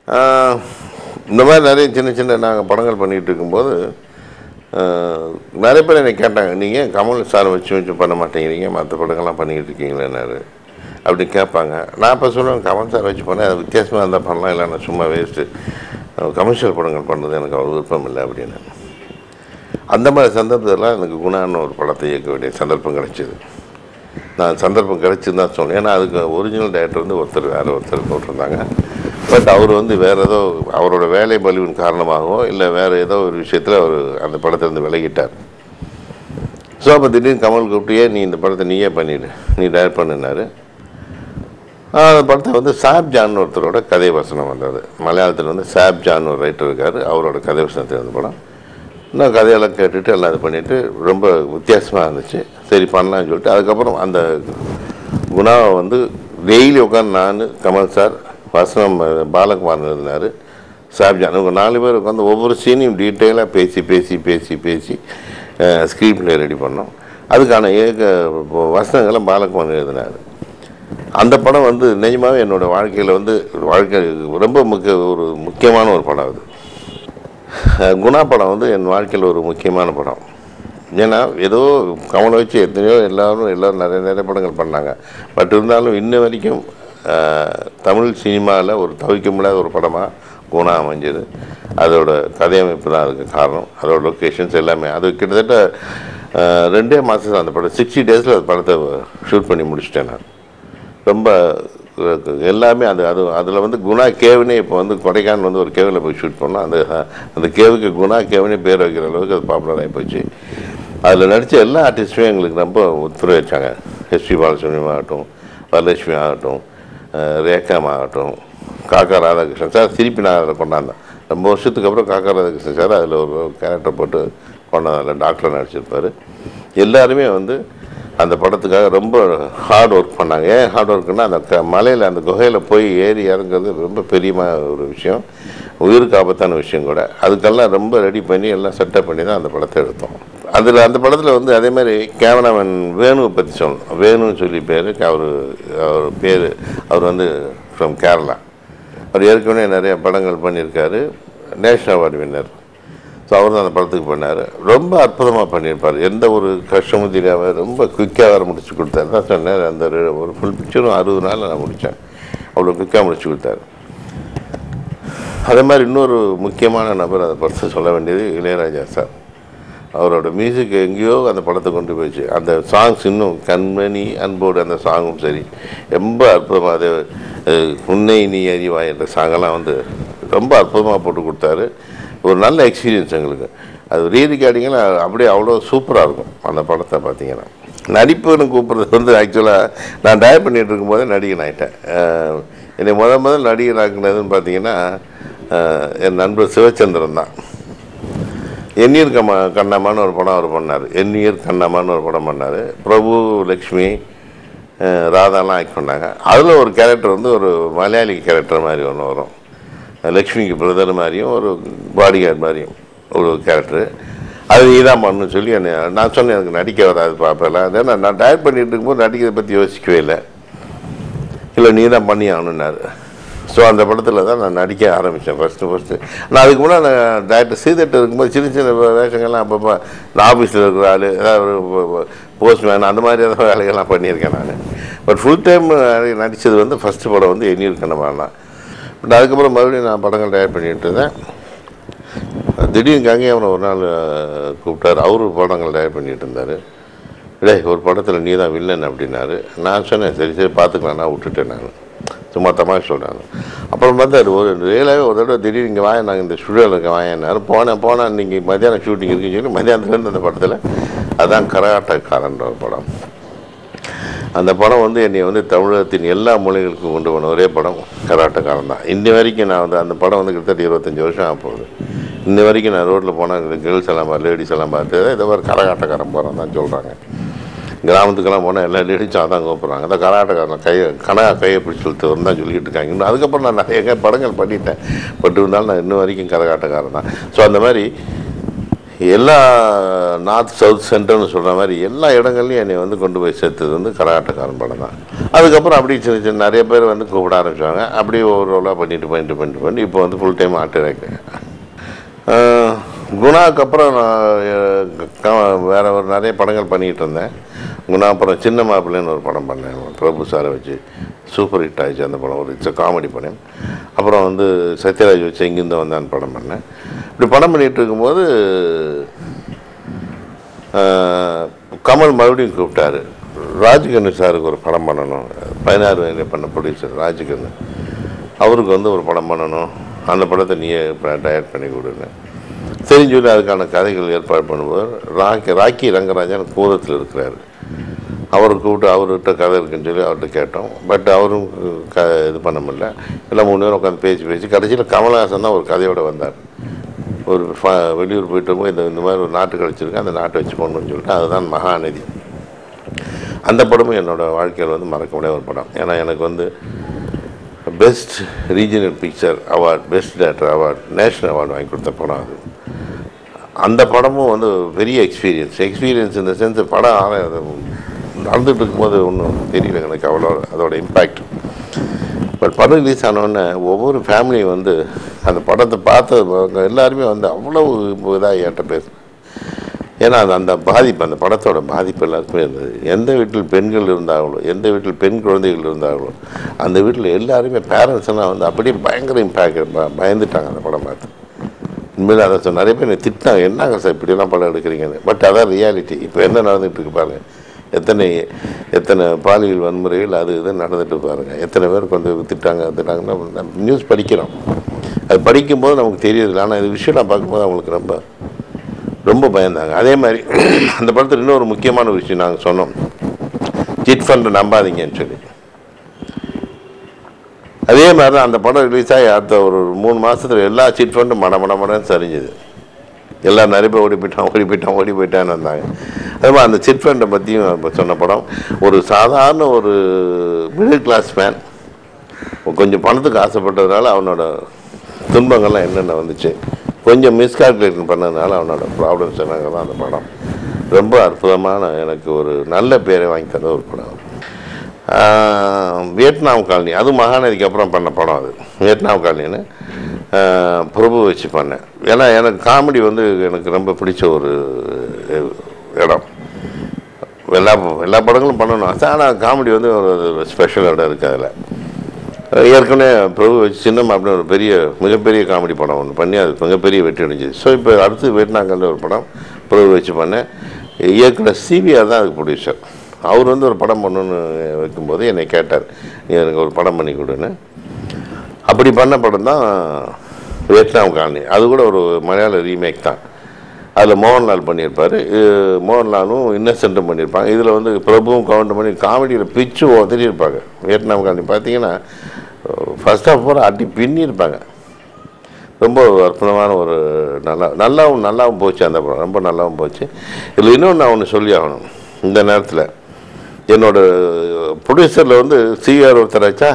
ஆஹ், இந்த மாதிரி நிறைய சின்ன சின்ன நாங்கள் படங்கள் பண்ணிகிட்டு இருக்கும்போது ஆஹ், நிறைய பேர் என்னை கேட்டாங்க நீங்கள் கமல் சார் வச்சு வச்சு பண்ண மாட்டேங்கிறீங்க மற்ற படங்கள்லாம் பண்ணிக்கிட்டு இருக்கீங்களேன்னாரு அப்படி கேட்பாங்க நான் இப்போ சொல்லுவேன் கமல் சார் வச்சு பண்ணேன் அது வித்தியாசமாக இருந்தால் பண்ணலாம் இல்லை நான் சும்மா வேஸ்ட்டு கமர்ஷியல் படங்கள் பண்ணுறது எனக்கு அவ்வளோ விருப்பம் இல்லை அப்படின்னு அந்த மாதிரி சந்தர்ப்பத்தில் எனக்கு குணான்னு ஒரு படத்தை இயக்க வேண்டிய சந்தர்ப்பம் கிடைச்சிது நான் சந்தர்ப்பம் கிடைச்சுன்னு தான் சொன்னேன் ஏன்னா அதுக்கு ஒரிஜினல் டேரக்டர் வந்து ஒருத்தர் வேறு ஒருத்தர் போட்டிருந்தாங்க பட் அவர் வந்து வேறு ஏதோ அவரோட வேலை பலிவின் காரணமாகவோ இல்லை வேறு ஏதோ ஒரு விஷயத்தில் அவர் அந்த படத்திலிருந்து விலகிட்டார் ஸோ அப்போ திடீர்னு கமல் கூப்பிட்டு "ஏன் நீ இந்த படத்தை நீயே பண்ணிடு நீ டைரக்ட் பண்ணினாரு அந்த படத்தை வந்து சாப் ஜான் ஒருத்தரோட கதை வசனம் வந்தது மலையாளத்தில் வந்து சாப் ஜான் ஒரு ரைட்டர் இருக்கார் அவரோட கதை வசனத்தில் இருந்த படம் நான் கதையெல்லாம் கேட்டுட்டு எல்லாம் இது பண்ணிவிட்டு ரொம்ப வித்தியாசமாக இருந்துச்சு சரி பண்ணலாம்னு சொல்லிட்டு அதுக்கப்புறம் அந்த குணாவை வந்து டெய்லி உட்காந்து நான் கமல் சார் வசனம் பாலகுமார் இருந்தார் சாப்ஜான் இவங்க நாலு பேர் உட்காந்து ஒவ்வொரு சீனையும் டீட்டெயிலாக பேசி பேசி பேசி பேசி ஸ்க்ரீன் ப்ளே ரெடி பண்ணோம் அதுக்கான ஏக வசனங்களை பாலகுமார் எழுதினார் அந்த படம் வந்து நிஜமாவே என்னோட வாழ்க்கையில் வந்து வாழ்க்கை ரொம்ப முக்கிய ஒரு முக்கியமான ஒரு படம் அது அஹ் குணா படம் வந்து என் வாழ்க்கையில் ஒரு முக்கியமான படம் ஏன்னா ஏதோ கமலை வச்சு எத்தனையோ எல்லாரும் எல்லாரும் நிறைய நிறைய படங்கள் பண்ணாங்க பட் இருந்தாலும் இன்ன வரைக்கும் அஹ், தமிழ் சினிமாவில் ஒரு தவிர்க்க முடியாத ஒரு படமாக குணா அமைஞ்சது அதோட கதையமைப்பு தான் அதுக்கு காரணம் அதோட லொக்கேஷன்ஸ் எல்லாமே அது கிட்டத்தட்ட அஹ், ரெண்டே மாதம் அந்த படம் சிக்ஸ்டி டேஸில் அந்த படத்தை ஷூட் பண்ணி முடிச்சிட்டேன் நான் ரொம்ப அஹ், எல்லாமே அது அது அதில் வந்து குணா கேவுனே இப்போ வந்து கொடைக்கானல் வந்து ஒரு கேவில் போய் ஷூட் பண்ணோம் அந்த அந்த கேவுக்கு குணா கேவுனே பேர் வைக்கிற அளவுக்கு அது பாப்புலர் ஆகி போச்சு அதில் நடித்த எல்லா ஆர்டிஸ்ட்டுமே எங்களுக்கு ரொம்ப ஒத்துழைச்சாங்க எஸ்பி பாலசுப்ரமணியம் ஆகட்டும் வரலட்சுமி ஆகட்டும் அஹ், ரேகாம் ஆகட்டும் காக்கா ராதாகிருஷ்ணன் சார் திருப்பி நான் அதில் கொண்டாந்தேன் ரொம்ப வருஷத்துக்கு அப்புறம் காக்கா ராதாகிருஷ்ணன் சார் அதில் ஒரு கேரக்டர் போட்டு கொண்டாந்ததில் டாக்டர் நடிச்சிருப்பார் எல்லாருமே வந்து அந்த படத்துக்காக ரொம்ப ஹார்ட் ஒர்க் பண்ணாங்க ஏன் ஹார்ட் ஒர்க்குன்னா அந்த க மலையில் அந்த குகையில் போய் ஏறி இறங்குறது ரொம்ப பெரிய ஒரு விஷயம் உயிருக்கு ஆபத்தான விஷயம் கூட அதுக்கெல்லாம் ரொம்ப ரெடி பண்ணி எல்லாம் செட்டப் பண்ணி தான் அந்த படத்தை எடுத்தோம் அதில் அந்த படத்தில் வந்து அதே மாதிரி கேமராமேன் வேணுவை பற்றி சொல்லணும் வேணுன்னு சொல்லி பேர் அவர் அவர் பேர் அவர் வந்து ஃப்ரம் கேரளா அவர் ஏற்கனவே நிறைய படங்கள் பண்ணியிருக்காரு நேஷனல் அவார்டு வின்னர் ஸோ அவர் தான் அந்த படத்துக்கு பண்ணார் ரொம்ப அற்புதமாக பண்ணியிருப்பார் எந்த ஒரு கஷ்டமும் தெரியாமல் ரொம்ப குயிக்காக வேறு முடிச்சு கொடுத்தாரு தான் சொன்னேன் அந்த ரெ- ஒரு ஃபுல் பிக்சரும் அறுபது நாளில் நான் முடித்தேன் அவ்வளோ குயிக்காக முடிச்சு கொடுத்தாரு அதே மாதிரி இன்னொரு முக்கியமான நபர் அந்த படத்தை சொல்ல வேண்டியது இளையராஜா சார் அவரோட மியூசிக் எங்கேயோ அந்த படத்தை கொண்டு போயிடுச்சு அந்த சாங்ஸ் இன்னும் கண்மணி அன்போடு அந்த சாங்கும் சரி ரொம்ப அற்புதமாக அது அஹ், உன்னை நீ அறிவாய் என்ற சாங்கெல்லாம் வந்து ரொம்ப அற்புதமாக போட்டு கொடுத்தாரு ஒரு நல்ல எக்ஸ்பீரியன்ஸ் எங்களுக்கு அது ரீ ரெக்கார்டிங்கெல்லாம் அப்படியே அவ்வளோ சூப்பராக இருக்கும் அந்த படத்தை பார்த்தீங்கன்னா நடிப்புன்னு கூப்பிட்றது வந்து ஆக்சுவலாக நான் டயர் பண்ணிகிட்டு இருக்கும்போதே நடிகன் ஆகிட்டேன் அஹ், என்னை முத முதல் நடிகன் ஆக்குனதுன்னு பார்த்தீங்கன்னா அஹ், என் நண்பர் சிவச்சந்திரன் தான் எண்ணியர் கம்ம கண்ணம்மான்னு ஒரு படம் அவர் பண்ணார் எண்ணியர் கண்ணம்மான்னு ஒரு படம் பண்ணார் பிரபு லக்ஷ்மி அஹ், ராதாலாம் ஆக்ட் பண்ணாங்க அதில் ஒரு கேரக்டர் வந்து ஒரு மலையாளி கேரக்டர் மாதிரி ஒன்று வரும் லக்ஷ்மிக்கு பிரதர் மாதிரியும் ஒரு பாடிகார்டு மாதிரியும் ஒரு கேரக்டர் அது நீ தான் பண்ணணும்னு சொல்லி என்னை நான் சொன்னேன் எனக்கு நடிக்க வராது பார்ப்பேன் ஏன்னா நான் டயட் பண்ணிட்டு இருக்கும்போது நடிக்கிறத பற்றி யோசிக்கவே இல்லை இல்லை நீ தான் பண்ணி ஆகணுன்னாரு ஸோ அந்த படத்தில் தான் நான் நடிக்க ஆரம்பித்தேன் ஃபஸ்ட்டு ஃபஸ்ட்டு நான் அதுக்கு முன்னாடி நான் டேரக்டர் சீதட்டு இருக்கும்போது சின்ன சின்ன வே- வேஷங்கள்லாம் அப்பப்போ இந்த ஆஃபீஸில் இருக்கிற ஆள் ஏதாவது ஒரு போஸ்ட்மேன் அந்த மாதிரி ஏதாவது வேலைகள்லாம் பண்ணியிருக்கேன் நான் பட் ஃபுல் டைம் நடித்தது வந்து ஃபஸ்ட்டு படம் வந்து எண்ணியர் கண்ணமான் தான் பட் அதுக்கப்புறம் மறுபடியும் நான் படங்கள் டயர் பண்ணிட்டு இருந்தேன் திடீர்னு கங்கை அவனை ஒரு நாள் அஹ், கூப்பிட்டாரு அவரு படங்கள் டயர் பண்ணிட்டு இருந்தார் டேய் ஒரு படத்தில் நீ தான் வில்லன் அப்படின்னாரு நான் சொன்னேன் சரி சரி பார்த்துக்கலாம் நான் விட்டுட்டேன் நான் சும்மா தமாஷ் சொல்கிறாங்க அப்புறம் பார்த்தாரு ஒரு ரியலாகவே ஒரு தடவை திடீர்னு இங்கே வாங்க நாங்கள் இந்த ஸ்டுடியோவில் இருக்க வாங்கினாரு போனேன் போனேன் இன்றைக்கி மத்தியானம் ஷூட்டிங் இருக்குன்னு சொல்லி மத்தியானத்துலேருந்து அந்த படத்தில் அதான் கரகாட்டக்காரன்ற ஒரு படம் அந்த படம் வந்து என்னை வந்து தமிழகத்தின் எல்லா மொழிகளுக்கும் கொண்டு போன ஒரே படம் கராட்டக்காரன் தான் இன்னி வரைக்கும் நான் வந்து அந்த படம் வந்து கிட்டத்தட்ட இருபத்தஞ்சி வருஷம் ஆக போகுது இன்னி வரைக்கும் நான் ரோட்டில் போனால் இந்த கேர்ள்ஸ் எல்லாம் பார்த்து லேடிஸ் எல்லாம் பார்த்து இதை மாதிரி கரகாட்டக்காரன் போகிறோம் தான் சொல்கிறாங்க கிராமத்துக்கெல்லாம் போனால் எல்லா லேடிஸும் அதான் கூப்பிட்றாங்க அந்த கராட்டக்காரன் கையை கனகா கையை பிடிச்சி இழுத்து தான் சொல்லிட்டு இருக்காங்க இன்னும் அதுக்கப்புறம் நான் நிறைய படங்கள் பண்ணிட்டேன் பட் இருந்தாலும் நான் இன்னும் வரைக்கும் கரகாட்டக்காரன் தான் ஸோ அந்த மாதிரி எல்லா நார்த் சவுத் சென்டர்னு சொல்கிற மாதிரி எல்லா இடங்கள்லையும் என்னை வந்து கொண்டு போய் சேர்த்தது வந்து கரகாட்டக்காரன் படம் தான் அதுக்கப்புறம் அப்படியே சின்ன சின்ன நிறைய பேர் வந்து கூப்பிட ஆரம்பிச்சாங்க அப்படியே ஒரு ரோலாக பண்ணிட்டு பண்ணிட்டு பண்ணிட்டு பண்ணி இப்போ வந்து ஃபுல் டைம் ஆர்ட் டைரக்டர் குணாக்கு அப்புறம் நான் அஹ், க- வேற ஒரு நிறைய படங்கள் பண்ணிகிட்டு இருந்தேன் குணா அப்புறம் சின்ன மாப்பிள்ளைன்னு ஒரு படம் பண்ணேன் பிரபு சாரை வச்சு சூப்பர் ஹிட் ஆயிடுச்சு அந்த படம் ஒரு இட்ஸ் காமெடி படம் அப்புறம் வந்து சத்யராஜ் வச்சு எங்கிருந்து வந்தான்னு படம் பண்ணேன் இப்படி படம் பண்ணிகிட்டு இருக்கும்போது அஹ், கமல் மறுபடியும் கூப்பிட்டாரு ராஜ்கண்ணு சாருக்கு ஒரு படம் பண்ணணும் பதினாறு வயதில் பண்ண ப்ரொடியூசர் ராஜ்கண்ணு அவருக்கு வந்து ஒரு படம் பண்ணணும் அந்த படத்தை நீயே டயட் பண்ணி கொடுன்னு சரின்னு சொல்லி அதுக்கான கதைகள் ஏற்பாடு பண்ணும்போது ராக்கி ராக்கி ரங்கராஜன் கூதத்தில் இருக்கிறாரு அவரை கூப்பிட்டு அவர்கிட்ட கதை இருக்குன்னு சொல்லி அவர்கிட்ட கேட்டோம் பட் அவரும் க இது பண்ண முடியல எல்லாம் மூணு நேரம் உட்காந்து பேசி பேசி கடைசியில் கமலஹாசன் தான் ஒரு கதையோட வந்தார் ஒரு ஃப வெளியூர் போயிட்டு போய் இந்த இந்த மாதிரி ஒரு நாட்டு கிடச்சிருக்கு அந்த நாட்டை வச்சு போகணும்னு சொல்லிட்டு அதுதான் மகாநதி அந்த படமும் என்னோட வாழ்க்கையில் வந்து மறக்க முடியாத ஒரு படம் ஏன்னா எனக்கு வந்து best regional picture award best director award national award வாங்கி கொடுத்த படம் அது அந்த படமும் வந்து பெரிய எக்ஸ்பீரியன்ஸ் எக்ஸ்பீரியன்ஸ் இந்த சென்ஸ் படம் ஆன- அது நடந்துட்டு இருக்கும்போது ஒன்றும் தெரியல எனக்கு அவ்வளோ அதோட இம்பேக்ட் பட் படம் ரிலீஸ் ஆனோடனே ஒவ்வொரு ஃபேமிலியும் வந்து அந்த படத்தை பார்த்த எல்லாருமே வந்து அவ்வளோ இதாக என்கிட்ட பேசு ஏன்னா அது அந்த பாதிப்பு அந்த படத்தோட பாதிப்பு எல்லாருக்குமே இருந்தது எந்த வீட்டில் பெண்கள் இருந்தாங்களோ எந்த வீட்டில் பெண் குழந்தைகள் இருந்தாங்களோ அந்த வீட்டில் எல்லாருமே பேரண்ட்ஸ் எல்லாம் வந்து அப்படியே பயங்கர இம்பேக்ட் பயந்துட்டாங்க அந்த படம் பார்த்து உண்மையில அதை சொன்ன நிறைய பேர் என்னை திட்டினாங்க என்னங்க சார் இப்படியெல்லாம் படம் எடுக்கிறீங்கன்னு பட் அதான் ரியாலிட்டி இப்போ என்ன நடந்துட்டு இருக்கு பாருங்க எத்தனை எத்தனை பாலியல் வன்முறைகள் அது இது நடந்துட்டு பாருங்க எத்தனை பேருக்கு வந்து திட்டாங்க திட்டாங்கன்னா நியூஸ் படிக்கிறோம் அது படிக்கும்போது நமக்கு தெரியுது ஆனால் இது விஷயம் நான் பார்க்கும்போது அவங்களுக்கு ரொம்ப ரொம்ப பயந்தாங்க அதே மாதிரி அந்த படத்தில் இன்னொரு முக்கியமான ஒரு விஷயம் நாங்கள் சொன்னோம் சிட் ஃபண்ட் நம்பாதீங்கன்னு சொல்லி அதே மாதிரி தான் அந்த படம் ரிலீஸ் ஆகி அடுத்த ஒரு மூணு மாசத்துல எல்லா சிட் ஃபண்டும் மட மட மடன்னு சரிஞ்சுது எல்லாம் நிறைய பேர் ஓடி போயிட்டான் ஓடி போயிட்டான் ஓடி போயிட்டான்னு வந்தாங்க அது மாதிரி அந்த சிட் ஃபண்டை பற்றியும் இப்போ சொன்ன படம் ஒரு சாதாரண ஒரு மிடில் கிளாஸ் மேன் கொஞ்சம் பணத்துக்கு ஆசைப்பட்டதுனால அவனோட துன்பங்கள்லாம் என்னென்ன வந்துச்சு கொஞ்சம் மிஸ்கால்குலேஷன் பண்ணதுனால அவனோட ப்ராப்ளம்ஸ் என்னங்க தான் அந்த படம் ரொம்ப அற்புதமான எனக்கு ஒரு நல்ல பேரை வாங்கி தந்த ஒரு படம் ஆஹ், வியட்நாம் காலனி அது மகாநதிக்கு அப்புறம் பண்ண படம் அது வியட்நாம் காலனின்னு ஆஹ், பிரபு வச்சு பண்ணேன் ஏன்னா எனக்கு காமெடி வந்து எனக்கு ரொம்ப பிடிச்ச ஒரு இடம் எல்லா எல்லா படங்களும் பண்ணணும் ஆனால் காமெடி வந்து ஒரு ஸ்பெஷல் இடம் இருக்குது அதில் ஏற்கனவே பிரபு வச்சு சின்னம் அப்படின்னு ஒரு பெரிய மிகப்பெரிய காமெடி படம் ஒன்று பண்ணி அது மிகப்பெரிய வெற்றி அடைஞ்சிது ஸோ இப்போ அடுத்து வியட்நாங்கல்ல ஒரு படம் பிரபு வச்சு பண்ணேன் இயக்குனர் சிவிஆர் தான் அதுக்கு ப்ரொடியூசர் அவர் வந்து ஒரு படம் பண்ணணும்னு வைக்கும்போது என்னை கேட்டார் நீ எனக்கு ஒரு படம் பண்ணி கொடுன்னு அப்படி பண்ண படம் தான் வியட்நாம் காலனி அது கூட ஒரு மலையாள ரீமேக் தான் அதில் மோகன்லால் பண்ணியிருப்பார் மோகன்லாலும் இன்னசென்ட்டும் பண்ணியிருப்பாங்க இதில் வந்து பிரபுவும் கவுண்ட் பண்ணி காமெடியில் பிச்சு உதறியிருப்பாங்க வியட்நாம் காலனி பார்த்தீங்கன்னா ஃபர்ஸ்ட் ஆஃப் ஆல் அடி பின்னியிருப்பாங்க ரொம்ப ஒரு அற்புதமான ஒரு நல்லா நல்லாவும் நல்லாவும் போச்சு அந்த படம் ரொம்ப நல்லாவும் போச்சு இதில் இன்னொன்று நான் ஒன்று சொல்லி ஆகணும் இந்த நேரத்தில் என்னோட ப்ரொடியூசரில் வந்து சிஆர் ஒருத்தர் ஆச்சா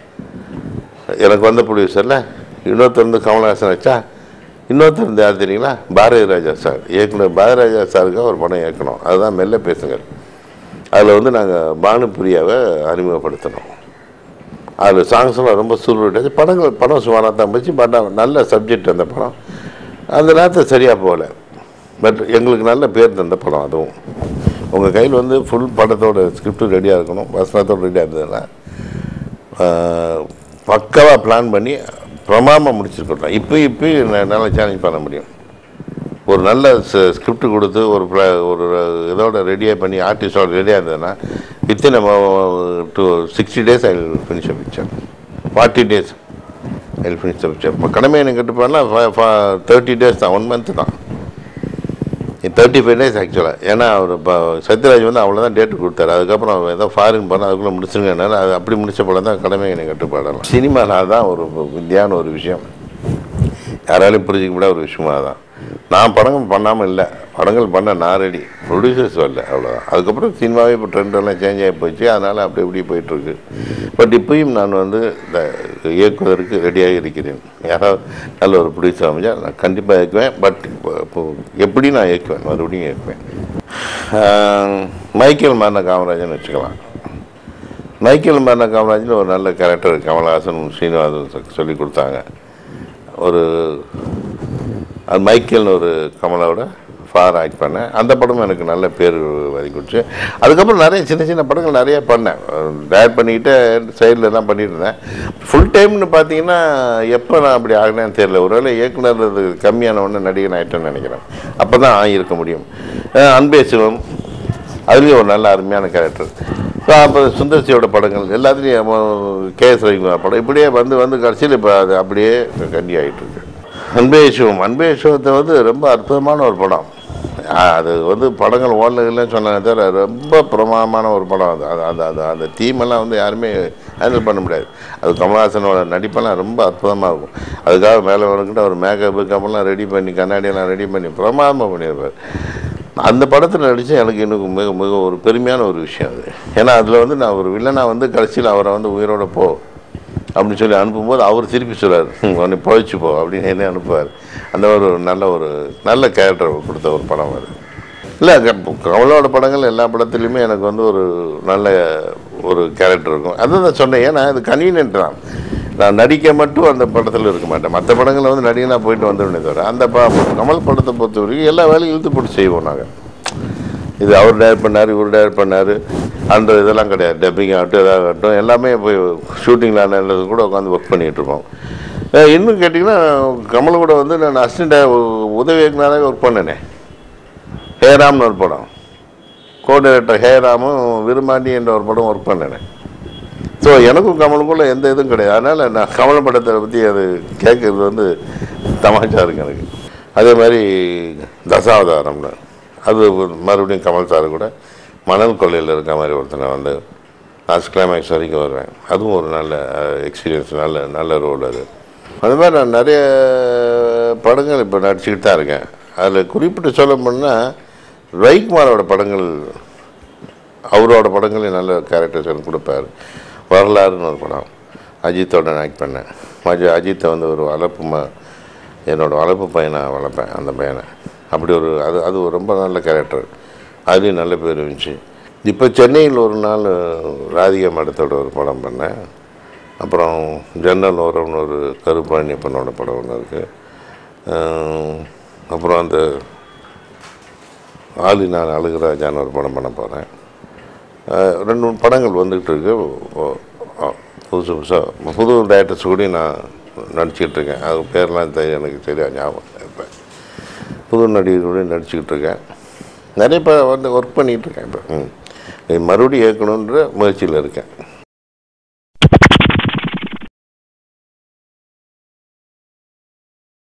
எனக்கு வந்த ப்ரொடியூசரில் இன்னொருத்தர் வந்து கமல்ஹாசன் ஆச்சா இன்னொருத்தர் வந்து யார் தெரியுங்களா பாரதி ராஜா சார் இயக்குனர் பாரதி ராஜா சாருக்காக ஒரு படம் இயக்கணும் அதுதான் மெல்ல பேசுங்கள் அதில் வந்து நாங்கள் பானுப்பிரியாவை அறிமுகப்படுத்தினோம் அதில் சாங்ஸ் எல்லாம் ரொம்ப சூழ்நிலை படங்கள் படம் சுமாராக தான் போச்சு பட் நல்ல சப்ஜெக்ட் அந்த படம் அந்த நேரத்தில் சரியாக போகல பட் எங்களுக்கு நல்ல பேர் தந்த படம் அதுவும் உங்கள் கையில் வந்து ஃபுல் படத்தோட ஸ்கிரிப்ட் ரெடியாக இருக்கணும் வசனத்தோடு ரெடியாக இருந்ததுன்னா பக்காவாக பிளான் பண்ணி பிரமாமா முடிச்சிருக்கட்டும் இப்போ இப்போ என்னால் சேலஞ்ச் பண்ண முடியும் ஒரு நல்ல ஸ்கிரிப்ட் கொடுத்து ஒரு pla- ஒரு இதோட ரெடியாக பண்ணி ஆர்டிஸ்டோட ரெடியாக இருந்ததுன்னா within two sixty days I finish picture forty days I finish picture இப்போ கடமை எனக்கு கட்டு பண்ணால் தேர்ட்டி டேஸ் தான் ஒன் மந்த் தான் தேர்ட்டி ஃபைவ் டேஸ் ஆக்சுவலாக ஏன்னா அவர் இப்போ சத்யராஜ் வந்து அவ்வளோதான் டேட் கொடுத்தாரு அதுக்கப்புறம் அவர் ஏதோ ஃபாரின் போனால் அதுக்குள்ளே முடிச்சுருங்கனால அது அப்படி முடிச்ச படம் தான் கடமை எனக்கு கட்டுப்பாடலாம் சினிமாவில் தான் ஒரு வித்தியான ஒரு விஷயம் யாராலையும் புரிஞ்சிக்க முடியாத ஒரு விஷயமா தான் நான் படங்கள் பண்ணாமல் இல்லை படங்கள் பண்ண நான் ரெடி ப்ரொடியூசர்ஸ் வரல அவ்வளோதான் அதுக்கப்புறம் சினிமாவே இப்போ ட்ரெண்டெல்லாம் சேஞ்ச் ஆகி போச்சு அதனால் அப்படி இப்படி போயிட்டுருக்கு பட் இப்பயும் நான் வந்து இந்த இயக்குவதற்கு ரெடியாக இருக்கிறேன் யாராவது நல்ல ஒரு ப்ரொடியூசர் அமைஞ்சால் நான் கண்டிப்பாக இயக்குவேன் பட் இப்போ இப்போ எப்படி நான் இயக்குவேன் மறுபடியும் இயக்குவேன் ஆஹ், மைக்கேல் மரண காமராஜன் வச்சுக்கலாம் மைக்கேல் மரண காமராஜில் ஒரு நல்ல கேரக்டர் கமலஹாசன் ஸ்ரீனிவாசன் சொல்லி கொடுத்தாங்க ஒரு அது மைக்கேல்னு ஒரு கமலாவோட ஃபாதர் ஆக்ட் பண்ணேன் அந்த படமும் எனக்கு நல்ல பேர் வாங்கி கொடுத்து அதுக்கப்புறம் நிறைய சின்ன சின்ன படங்கள் நிறைய பண்ணேன் டயட் பண்ணிக்கிட்டு சைடில் எல்லாம் பண்ணிட்டு இருந்தேன் ஃபுல் டைம்னு பார்த்தீங்கன்னா எப்போ நான் அப்படி ஆகினேன்னு தெரியல ஒருவேளை இயக்குனர் இது கம்மியான ஒன்று நடிகன் ஆகிட்டேன்னு நினைக்கிறேன் அப்போ தான் ஆகியிருக்க முடியும் அஹ் அன்பே சிவம் அதுலேயும் ஒரு நல்ல அருமையான கேரக்டர் அப்போ சுந்தர்சியோட படங்கள் எல்லாத்துலேயும் கே எஸ் ரவிக்குமார் படம் இப்படியே வந்து வந்து கடைசியில் இப்போ அது அப்படியே கண்டி ஆகிட்டு இருக்கு அன்பே சிவம் அன்பே சிவத்தை வந்து ரொம்ப அற்புதமான ஒரு படம் ஆ, அது வந்து படங்கள் ஓடலைன்னு சொன்னாங்க தவிர ரொம்ப பிரமாதமான ஒரு படம் அது அது அந்த அந்த அந்த தீமெல்லாம் வந்து யாருமே ஹேண்டில் பண்ண முடியாது அது கமல்ஹாசனோட நடிப்பெல்லாம் ரொம்ப அற்புதமாக இருக்கும் அதுக்காக மேலே வந்துக்கிட்ட ஒரு மேக்கப்பு கப்பெல்லாம் ரெடி பண்ணி கண்ணாடியெல்லாம் ரெடி பண்ணி பிரமாதமாக பண்ணியிருப்பார் அந்த படத்தில் நடித்து எனக்கு இன்னும் மிக மிக ஒரு பெருமையான ஒரு விஷயம் அது ஏன்னா அதில் வந்து நான் ஒரு வில்லனாக வந்து கடைசியில் அவரை வந்து உயிரோட போ அப்படின்னு சொல்லி அனுப்பும்போது அவர் திருப்பி சொல்றாரு உன்னை பொழைச்சு போ அப்படின்னு என்ன அனுப்புவார் அந்த ஒரு நல்ல ஒரு நல்ல கேரக்டர் கொடுத்த ஒரு படம் அது இல்லை கமலோட படங்கள் எல்லா படத்துலையுமே எனக்கு வந்து ஒரு நல்ல ஒரு கேரக்டர் இருக்கும் அதான் நான் சொன்னேன் ஏன்னா இது கன்வீனியன்ட் தான் நான் நடிக்க மட்டும் அந்த படத்தில் இருக்க மாட்டேன் மற்ற படங்களில் வந்து நடிகனாக போயிட்டு வந்துடுனே தவிர அந்த ப கமல் படத்தை பொறுத்த வரைக்கும் எல்லா வேலையும் இழுத்து போட்டு செய்வோம் நாங்கள் இது அவர் டேர் பண்ணார் இவர் டேர் பண்ணார் அந்த இதெல்லாம் கிடையாது டப்பிங் ஆகட்டும் எதாகட்டும் எல்லாமே போய் ஷூட்டிங்கில் நல்லது கூட உட்காந்து ஒர்க் பண்ணிகிட்டு இருப்போம் அஹ் இன்னும் கேட்டிங்கன்னா கமல் கூட வந்து நான் அசிஸ்டண்ட் உதவி இயக்குனராகவே ஒர்க் பண்ணினே ஹேராம்னு ஒரு படம் கோ டைரக்டர் ஹேராமும் விரும்பாண்டி என்ற ஒரு படம் ஒர்க் பண்ணினேன் ஸோ எனக்கும் கமலுக்குள்ள எந்த இதுவும் கிடையாது அதனால் நான் கமல் படத்தை பற்றி அது கேட்குறது வந்து தமாஷா இருக்கு எனக்கு அதே மாதிரி தசாவதாரம்னு அது ஒரு மறுபடியும் கமல் சார் கூட மணல் கொள்ளையில் இருக்க மாதிரி ஒருத்தனை வந்து லாஸ்ட் கிளைமேக்ஸ் வரைக்கும் வருவேன் அதுவும் ஒரு நல்ல எக்ஸ்பீரியன்ஸ் நல்ல நல்ல ரோல் அது அது மாதிரி நான் நிறைய படங்கள் இப்போ நடிச்சுக்கிட்டு தான் இருக்கேன் அதில் குறிப்பிட்டு சொல்ல போனால் ரவிக்குமாரோட படங்கள் அவரோட படங்களே நல்ல கேரக்டர்ஸ் எனக்கு கொடுப்பார் வரலாறுன்னு ஒரு படம் அஜித்தோட நான் ஆக்ட் பண்ணேன் அஜி அஜித்தை வந்து ஒரு வளர்ப்பு ம என்னோட வளர்ப்பு பையனை வளர்ப்பேன் அந்த பையனை அப்படி ஒரு அது அது ஒரு ரொம்ப நல்ல கேரக்டர் அதுலேயும் நல்ல பேர் இருந்துச்சு இப்போ சென்னையில் ஒரு நாள் ராதிகா மடத்தோட ஒரு படம் பண்ணேன் அப்புறம் ஜன்னல் ஓரம்னு ஒரு கருப்பாணி பண்ணோட படம் ஒன்று இருக்குது அப்புறம் அந்த ஆலி நான் அழுகுராஜான்னு ஒரு படம் பண்ண போகிறேன் ரெண்டு மூணு படங்கள் வந்துக்கிட்டு இருக்கு ஓ- ஓ- புதுசு புதுசாக புது டேரக்டர்ஸ் கூட நான் நடிச்சிக்கிட்டு இருக்கேன் அது பேர்லாம் தெரிய எனக்கு சரியாக ஞாபகம் இப்போ புது நடிகர்களோட நடிச்சுக்கிட்டு இருக்கேன் நிறைய பேர் வந்து ஒர்க் பண்ணிகிட்டு இருக்கேன் இப்போ ம் இது மறுபடியும் இயக்கணுன்ற முயற்சியில் இருக்கேன்